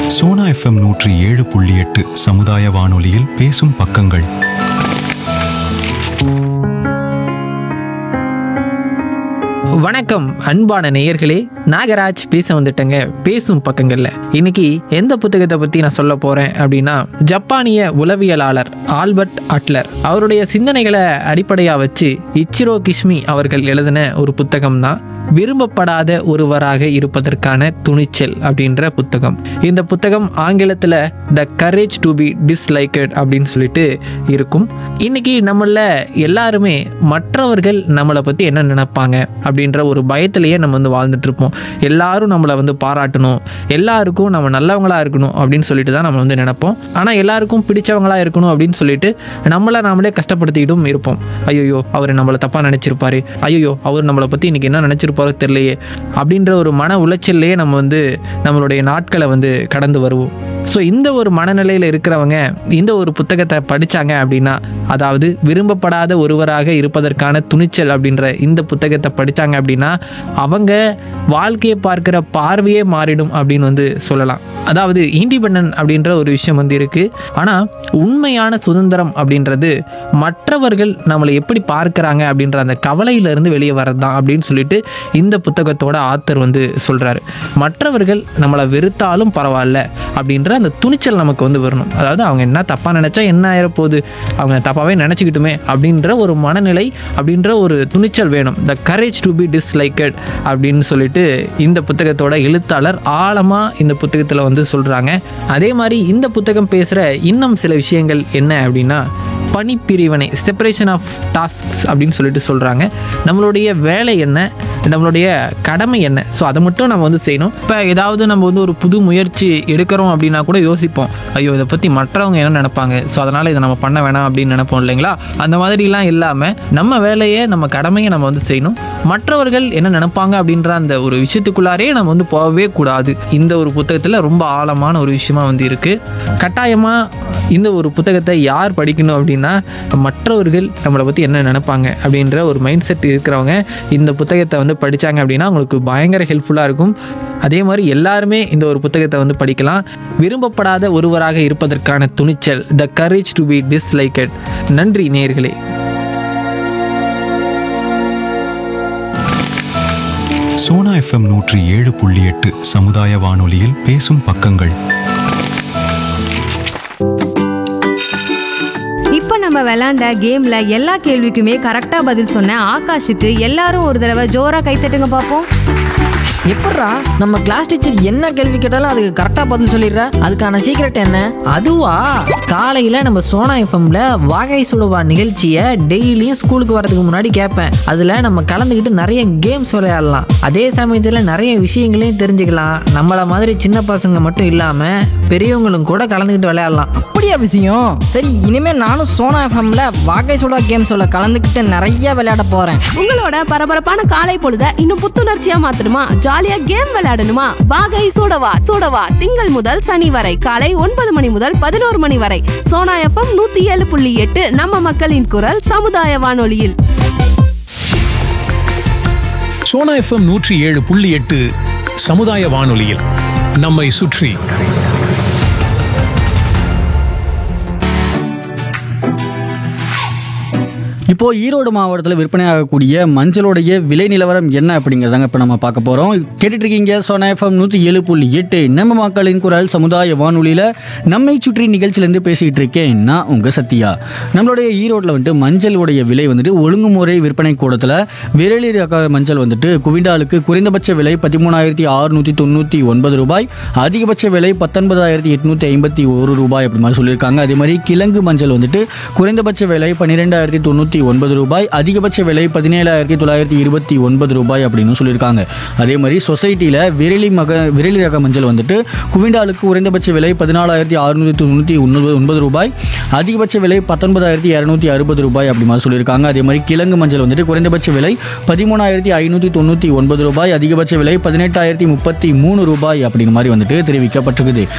Sona FM நூற்றி ஏழு புள்ளி எட்டு சமுதாய வானொலியில் பேசும் பக்கங்கள் வணக்கம் அன்பான நேயர்களே நாகராஜ் பேச வந்துட்டேங்க பேசும் பக்கங்கள்ல இன்னைக்கு எந்த புத்தகத்தை பத்தி நான் சொல்ல போறேன் அப்படின்னா ஜப்பானிய உளவியலாளர் ஆல்பர்ட் அட்லர் அவருடைய சிந்தனைகளை அடிப்படையா வச்சு இச்சிரோ கிஷ்மி அவர்கள் எழுதின ஒரு புத்தகம் தான் விரும்பப்படாத ஒருவராக இருப்பதற்கான துணிச்சல் அப்படின்ற புத்தகம் இந்த புத்தகம் ஆங்கிலத்தில் the courage to be disliked அப்படின்னு சொல்லிட்டு இருக்கும் இன்னைக்கு நம்மள எல்லாருமே மற்றவர்கள் நம்மளை பற்றி என்ன நினைப்பாங்க அப்படின்ற ஒரு பயத்திலேயே நம்ம வந்து வாழ்ந்துட்டு இருப்போம் எல்லாரும் நம்மளை வந்து பாராட்டணும் எல்லாருக்கும் நம்ம நல்லவங்களா இருக்கணும் அப்படின்னு சொல்லிட்டு தான் நம்ம வந்து நினைப்போம் ஆனால் எல்லாருக்கும் பிடிச்சவங்களா இருக்கணும் அப்படின்னு சொல்லிட்டு நம்மளை நாமளே கஷ்டப்படுத்திக்கிட்டும் இருப்போம் ஐயோ அவர் நம்மளை தப்பாக நினச்சிருப்பாரு ஐயோ அவர் நம்மளை பற்றி இன்னைக்கு என்ன நினச்சிருப்பாரோ தெரியலையே அப்படின்ற ஒரு மன உளைச்சல்லையே நம்ம வந்து நம்மளுடைய நாட்களை வந்து கடந்து வருவோம் ஸோ இந்த ஒரு மனநிலையில் இருக்கிறவங்க இந்த ஒரு புத்தகத்தை படித்தாங்க அப்படின்னா அதாவது விரும்பப்படாத ஒருவராக இருப்பதற்கான துணிச்சல் அப்படின்ற இந்த புத்தகத்தை படித்தாங்க அப்படின்னா அவங்க வாழ்க்கையை பார்க்குற பார்வையே மாறிடும் அப்படின்னு வந்து சொல்லலாம் அதாவது இண்டிபெண்டன்ட் அப்படின்ற ஒரு விஷயம் வந்து இருக்குது ஆனால் உண்மையான சுதந்திரம் அப்படின்றது மற்றவர்கள் நம்மளை எப்படி பார்க்குறாங்க அப்படின்ற அந்த கவலையிலிருந்து வெளியே வர்றது தான் அப்படின்னு சொல்லிட்டு இந்த புத்தகத்தோட ஆத்தர் வந்து சொல்கிறாரு மற்றவர்கள் நம்மளை வெறுத்தாலும் பரவாயில்ல அப்படின்ற அந்த துணிச்சல் நமக்கு வந்து வரணும் அதாவது அவங்க என்ன தப்பாக நினச்சா என்ன ஆயிரப்போகுது அவங்க தப்பாகவே நினச்சிக்கிட்டுமே அப்படின்ற ஒரு மனநிலை அப்படின்ற ஒரு துணிச்சல் வேணும் the courage to be disliked அப்படின்னு சொல்லிட்டு இந்த புத்தகத்தோட எழுத்தாளர் ஆழமாக இந்த புத்தகத்தில் வந்து சொல்கிறாங்க அதே மாதிரி இந்த புத்தகம் பேசுகிற இன்னும் சில விஷயங்கள் என்ன அப்படின்னா பணிப்பிரிவினை செப்பரேஷன் ஆஃப் டாஸ்க்ஸ் அப்படின்னு சொல்லிட்டு சொல்கிறாங்க நம்மளுடைய வேலை என்ன நம்மளுடைய கடமை என்ன ஸோ அதை மட்டும் நம்ம வந்து செய்யணும் இப்போ ஏதாவது நம்ம வந்து ஒரு புது முயற்சி எடுக்கிறோம் அப்படின்னா கூட யோசிப்போம் ஐயோ இதை பற்றி மற்றவங்க என்ன நினைப்பாங்க ஸோ அதனால் இதை நம்ம பண்ண வேணாம் அப்படின்னு நினைப்போம் இல்லைங்களா அந்த மாதிரிலாம் இல்லாமல் நம்ம வேலையை நம்ம கடமையை நம்ம வந்து செய்யணும் மற்றவர்கள் என்ன நினைப்பாங்க அப்படின்ற அந்த ஒரு விஷயத்துக்குள்ளாரே நம்ம வந்து போகவே கூடாது இந்த ஒரு புத்தகத்தில் ரொம்ப ஆழமான ஒரு விஷயமா வந்து இருக்குது கட்டாயமாக இந்த ஒரு புத்தகத்தை யார் படிக்கணும் அப்படின்னா மற்றவர்கள் நம்மளை பற்றி என்ன நினைப்பாங்க அப்படின்ற ஒரு மைண்ட் செட் இருக்கிறவங்க இந்த புத்தகத்தை வந்து படித்தாங்க அப்படின்னா அவங்களுக்கு பயங்கர ஹெல்ப்ஃபுல்லாக இருக்கும் அதே மாதிரி எல்லாருமே இந்த ஒரு புத்தகத்தை வந்து படிக்கலாம் விரும்பப்படாத ஒருவராக இருப்பதற்கான துணிச்சல் the courage to be disliked நன்றி நேயர்களே சோனா எஃப்எம் நூற்றி ஏழு புள்ளி எட்டு சமுதாய வானொலியில் பேசும் பக்கங்கள் இப்போ நம்ம விளையாண்ட கேம்ல எல்லா கேள்விக்குமே கரெக்டா பதில் சொன்ன ஆகாஷுக்கு எல்லாரும் ஒரு தடவை ஜோரா கைத்தட்டுங்க பார்ப்போம் எப்பட்றா நம்ம கிளாஸ் டீச்சர் என்ன கேள்வி கேட்டாலும் அதுக்கு கரெக்டா பதில் சொல்லிடுற அதுக்கான சீக்ரெட் என்ன அதுவா காலையில நம்ம சோனா எஃப்எம்ல வாகை சுடுவா நிகழ்ச்சியை டெய்லியும் ஸ்கூலுக்கு வரதுக்கு முன்னாடி கேட்பேன் அதுல நம்ம கலந்துக்கிட்டு நிறைய கேம்ஸ் விளையாடலாம் அதே சமயத்துல நிறைய விஷயங்களையும் தெரிஞ்சுக்கலாம் நம்மள மாதிரி சின்ன பசங்க மட்டும் இல்லாம பெரியவங்களும் கூட கலந்துக்கிட்டு விளையாடலாம் அப்படியா விஷயம் சரி இனிமே நானும் சோனா எஃப்எம்ல வாகை சுடா கேம் சொல்ல கலந்துக்கிட்டு நிறைய விளையாட போறேன் உங்களோட பரபரப்பான காலை பொழுத இன்னும் புத்துணர்ச்சியா மாத்தணுமா ஜாலியா கேம் விளையாடணுமா வாகை சூடவா சூடவா திங்கள் முதல் சனி வரை காலை ஒன்பது மணி முதல் பதினோரு மணி வரை சோனா எஃப்எம் நூத்தி ஏழு புள்ளி எட்டு நம்ம மக்களின் குரல் சமுதாய வானொலியில் சோனா எஃப்எம் நூற்றி ஏழு புள்ளி எட்டு சமுதாய வானொலியில் நம்மை சுற்றி இப்போ ஈரோடு மாவட்டத்தில் விற்பனையாகக்கூடிய மஞ்சளுடைய விலை நிலவரம் என்ன அப்படிங்கிறதாங்க இப்போ நம்ம பார்க்க போகிறோம் கேட்டுட்டு இருக்கீங்க சோனா எஃப்எம் நூற்றி ஏழு புள்ளி எட்டு நம்ம மக்களின் குரல் சமுதாய வானொலியில் நம்மை சுற்றி நிகழ்ச்சியிலேருந்து பேசிகிட்டு இருக்கேன் நான் உங்கள் சத்யா நம்மளுடைய ஈரோட்டில் வந்துட்டு மஞ்சளுடைய விலை வந்துட்டு ஒழுங்குமுறை விற்பனை கூடத்தில் விரலி ரக மஞ்சள் வந்துட்டு குவிண்டாலுக்கு குறைந்தபட்ச விலை பதிமூணாயிரத்தி அறுநூற்றி தொண்ணூற்றி ஒன்பது ரூபாய் அதிகபட்ச விலை பத்தொன்பதாயிரத்தி எட்நூற்றி ஐம்பத்தி ஒரு ரூபாய் அப்படி மாதிரி சொல்லியிருக்காங்க அதே மாதிரி கிழங்கு மஞ்சள் வந்துட்டு குறைந்தபட்ச விலை பன்னிரெண்டாயிரத்தி தொண்ணூற்றி ஒன்பது ரூபாய் அதிகபட்ச விலை பதினேழாயிரத்தி தொள்ளாயிரத்தி இருபத்தி ஒன்பது ரூபாய் அப்படின்னு சொல்லியிருக்காங்க அதே மாதிரி சொசைட்டியில் விரலி மக விரலி ரக மஞ்சள் வந்துட்டு குவிண்டாலுக்கு குறைந்தபட்ச விலை பதினாலாயிரத்தி அறுநூற்றி தொண்ணூற்றி ஒன்பது ஒன்பது ரூபாய் அதிகபட்ச விலை பத்தொன்பதாயிரத்தி இரநூத்தி அறுபது ரூபாய் அப்படி மாதிரி சொல்லியிருக்காங்க அதே மாதிரி கிழங்கு மஞ்சள் வந்துட்டு குறைந்தபட்ச விலை பதிமூணாயிரத்தி ஐநூற்றி தொண்ணூற்றி ஒன்பது ரூபாய் அதிகபட்ச விலை பதினெட்டாயிரத்தி முப்பத்தி மூணு ரூபாய் அப்படின்னு மாதிரி வந்துட்டு தெரிவிக்கப்பட்டிருக்குது